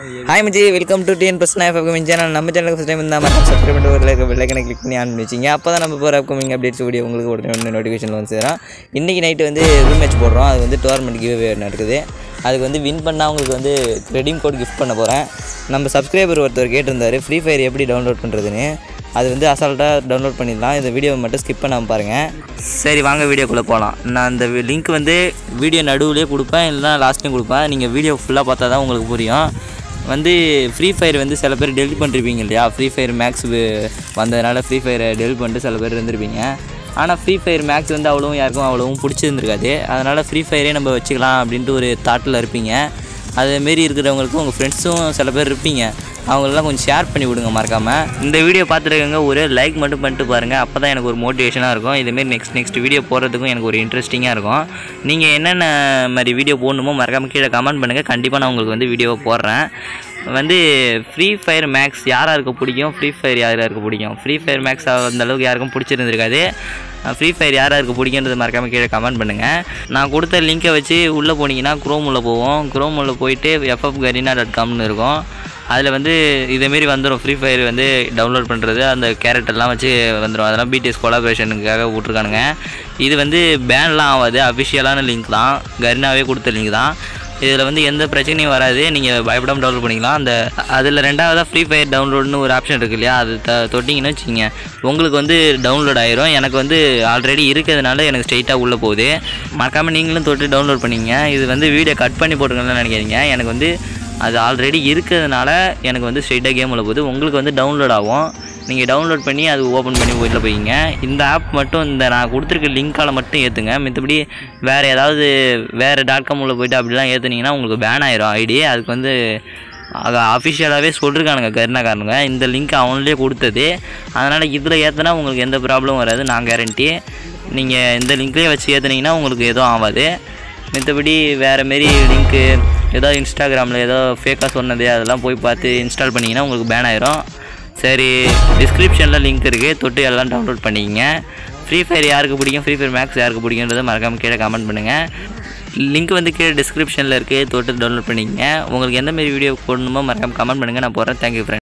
hi மச்சி welcome to TN person of upcoming channel நம்ம சேனலுக்கு ஃபஸ்ட் டைம் இருந்தால் மறக்காம சப்ஸ்கிரைப் பண்ணிட்டு ஒரு லைக் பெல்லைக்கனை கிளிக் பண்ணி ஆன் பண்ணி வச்சிங்க அப்போ தான் நம்ம போகிற அப்கமிங் அப்டேட்ஸ் வீடியோ உங்களுக்கு உடனே உடனே நோட்டிஃபிகேஷன் வந்து சேரும் இன்றைக்கி நைட்டு வந்து ரூம் மேட்ச் போடுறோம் அது வந்து டோர்னமெண்ட் கிவ் நடக்குது அதுக்கு வந்து வின் பண்ணால் உங்களுக்கு வந்து ரெடீம் கோட் கிஃப்ட் பண்ண போகிறேன் நம்ம சப்ஸ்கிரைபர் ஒருத்தர் கேட்டிருந்தாரு ஃப்ரீ ஃபயர் எப்படி டவுன்லோட் பண்ணுறதுன்னு அது வந்து அசால்ட்டாக டவுன்லோட் பண்ணிடலாம் இந்த வீடியோவை மட்டும் ஸ்கிப் பண்ணாமல் பாருங்கள் சரி வாங்க வீடியோக்குள்ளே போகலாம் நான் அந்த லிங்க் வந்து வீடியோ நடுவுலேயே கொடுப்பேன் இல்லைனா லாஸ்ட்லேயும் கொடுப்பேன் நீங்கள் வீடியோ ஃபுல்லாக பார்த்தா தான் உங்களுக்கு புரியும் வந்து ஃப்ரீ ஃபயர் வந்து சில பேர் டெலிட் பண்ணிருப்பீங்க இல்லையா ஃப்ரீ ஃபயர் மேக்ஸ் வந்ததுனால ஃப்ரீ ஃபயரை டெலிட் பண்ணிட்டு சில பேர் இருந்திருப்பீங்க ஆனால் ஃப்ரீ ஃபயர் மேக்ஸ் வந்து அவ்வளவும் யாருக்கும் அவ்வளவும் பிடிச்சிருந்துருக்காது அதனால் ஃப்ரீ ஃபயரே நம்ம வச்சுக்கலாம் அப்படின்ட்டு ஒரு தாட்டில் இருப்பீங்க அதேமாரி இருக்கிறவங்களுக்கு உங்கள் ஃப்ரெண்ட்ஸும் சில பேர் இருப்பீங்க அவங்களெல்லாம் கொஞ்சம் ஷேர் பண்ணி விடுங்க மறக்காமல் இந்த வீடியோ பார்த்துருக்கவங்க ஒரு லைக் மட்டும் பண்ணிட்டு பாருங்கள் அப்போ தான் எனக்கு ஒரு மோட்டிவேஷனாக இருக்கும் இதேமாரி நெக்ஸ்ட் நெக்ஸ்ட் வீடியோ போடுறதுக்கும் எனக்கு ஒரு இன்ட்ரெஸ்டிங்காக இருக்கும் நீங்கள் என்னென்ன மாதிரி வீடியோ போடணுமோ மறக்காமல் கீழே கமெண்ட் பண்ணுங்கள் கண்டிப்பாக நான் உங்களுக்கு வந்து வீடியோ போடுறேன் வந்து ஃப்ரீ ஃபயர் மேக்ஸ் யார் யாருக்கு பிடிக்கும் ஃப்ரீ ஃபயர் யார் யாருக்கு பிடிக்கும் ஃப்ரீ ஃபயர் மேக்ஸ் அந்த அளவுக்கு யாருக்கும் பிடிச்சிருந்துருக்காது ஃப்ரீ ஃபயர் யார் யாருக்கு பிடிக்குன்றது மறக்காமல் கீழே கமெண்ட் பண்ணுங்கள் நான் கொடுத்த லிங்கை வச்சு உள்ளே போனீங்கன்னா குரோம் உள்ள போவோம் குரோம் உள்ள போயிட்டு எஃப்எஃப் கரீனா டாட் காம்னு இருக்கும் அதில் வந்து இதேமாரி வந்துடும் ஃப்ரீ ஃபயர் வந்து டவுன்லோட் பண்ணுறது அந்த கேரக்டர்லாம் வச்சு வந்துடும் அதெல்லாம் பிடிஎஸ் கொலாபரேஷனுக்காக விட்ருக்கானுங்க இது வந்து பேன்லாம் ஆகாது அஃபிஷியலான லிங்க் தான் கரினாவே கொடுத்த லிங்க் தான் இதில் வந்து எந்த பிரச்சனையும் வராது நீங்கள் பயப்படாமல் டவுன்லோட் பண்ணிக்கலாம் அந்த அதில் ரெண்டாவதாக ஃப்ரீ ஃபயர் டவுன்லோட்னு ஒரு ஆப்ஷன் இருக்கு இல்லையா அது த தொட்டிங்கன்னு வச்சுக்கிங்க உங்களுக்கு வந்து டவுன்லோட் ஆயிரும் எனக்கு வந்து ஆல்ரெடி இருக்கிறதுனால எனக்கு ஸ்ட்ரெயிட்டாக உள்ளே போகுது மறக்காமல் நீங்களும் தொட்டு டவுன்லோட் பண்ணிங்க இது வந்து வீடியோ கட் பண்ணி போட்டுக்கணும்னு நினைக்காதீங்க எனக்கு வந்து அது ஆல்ரெடி இருக்கிறதுனால எனக்கு வந்து ஸ்ட்ரெயிட்டாக கேம் உள்ள போகுது உங்களுக்கு வந்து டவுன்லோட் ஆகும் நீங்கள் டவுன்லோட் பண்ணி அது ஓப்பன் பண்ணி வீட்டில் போய்ங்க இந்த ஆப் மட்டும் இந்த நான் கொடுத்துருக்க லிங்க்கால் மட்டும் ஏற்றுங்க மற்றபடி வேறு ஏதாவது வேறு டாட் காம் உள்ள போயிட்டு அப்படிலாம் ஏற்றுனீங்கன்னா உங்களுக்கு பேன் ஆயிரும் ஐடி அதுக்கு வந்து அது அஃபிஷியலாகவே சொல்லிருக்கானுங்க கருணாக்காரனுங்க இந்த லிங்க் அவன்லேயே கொடுத்தது அதனால் இதில் ஏற்றினா உங்களுக்கு எந்த ப்ராப்ளமும் வராது நான் கேரண்டி நீங்கள் இந்த லிங்க்லேயே வச்சு ஏற்றுனீங்கன்னா உங்களுக்கு எதுவும் ஆகாது மற்றபடி வேறு மாரி லிங்க்கு ஏதோ இன்ஸ்டாகிராமில் ஏதோ ஃபேக்காக சொன்னது அதெல்லாம் போய் பார்த்து இன்ஸ்டால் பண்ணிங்கன்னா உங்களுக்கு பேன் ஆயிரும் சரி டிஸ்கிரிப்ஷனில் லிங்க் இருக்குது தொட்டு எல்லாம் டவுன்லோட் பண்ணிக்கங்க ஃப்ரீ ஃபயர் யாருக்கு பிடிக்கும் ஃப்ரீ ஃபயர் மேக்ஸ் யாருக்கு பிடிக்குன்றதை மறக்காமல் கீழே கமெண்ட் பண்ணுங்கள் லிங்க் வந்து கீழே டிஸ்கிரிப்ஷனில் இருக்குது தொட்டு டவுன்லோட் பண்ணிக்கங்க உங்களுக்கு எந்த மாதிரி வீடியோ போடணுமோ மறக்காமல் கமெண்ட் பண்ணுங்கள் நான் போடுறேன் தேங்க்யூ ஃப்ரெண்ட்